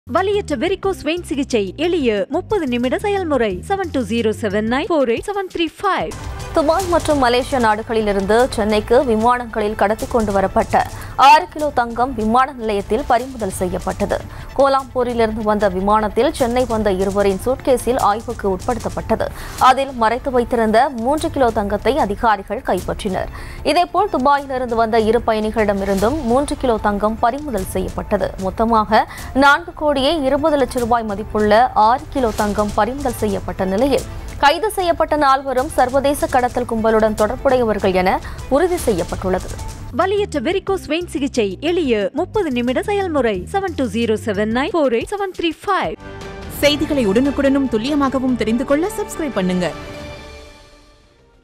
வலியற்ற varicose vein சிகிச்சை எளிய முப்பது நிமிட செயல்முறை seven two zero seven nine four eight seven three five Dubai மற்றும் மலேசியா நாடுகளிலிருந்து சென்னைக்கு விமானங்களில் கடத்தி கொண்டு வரப்பட்ட ஆறு கிலோ தங்கம் விமான நிலையத்தில் பறிமுதல் செய்யப்பட்டது கோலாம்பூரிலிருந்து வந்த விமானத்தில் சென்னை வந்த இருவரின் சூட்கேஸில் ஆய்வுக்கு உட்படுத்தப்பட்டது அதில் மறைத்து வைத்திருந்த மூன்று கிலோ தங்கத்தை அதிகாரிகள் கைப்பற்றினர் இதேபோல் துபாயிலிருந்து வந்த இரு பயணிகளிடமிருந்தும் மூன்று கிலோ தங்கம் பறிமுதல் செய்யப்பட்டது மொத்தமாக நான்கு கோடியே இருபது லட்சம் ரூபாய் மதிப்புள்ள ஆறு கிலோ தங்கம் பறிமுதல் செய்யப்பட்ட நிலையில் கைது செய்யப்பட்ட நால்வரும் சர்வதேச கடத்தல் கும்பலுடன் தொடர்புடையவர்கள் என உறுதி செய்யப்பட்டுள்ளது வலியற்ற வெரிகோஸ் வெயின் சிகிச்சை எளிய முப்பது நிமிட செயல்முறை seven two zero seven nine four eight seven three five செய்திகளை உடனுக்குடனும் துல்லியமாகவும் தெரிந்து கொள்ள சப்ஸ்கிரைப் பண்ணுங்க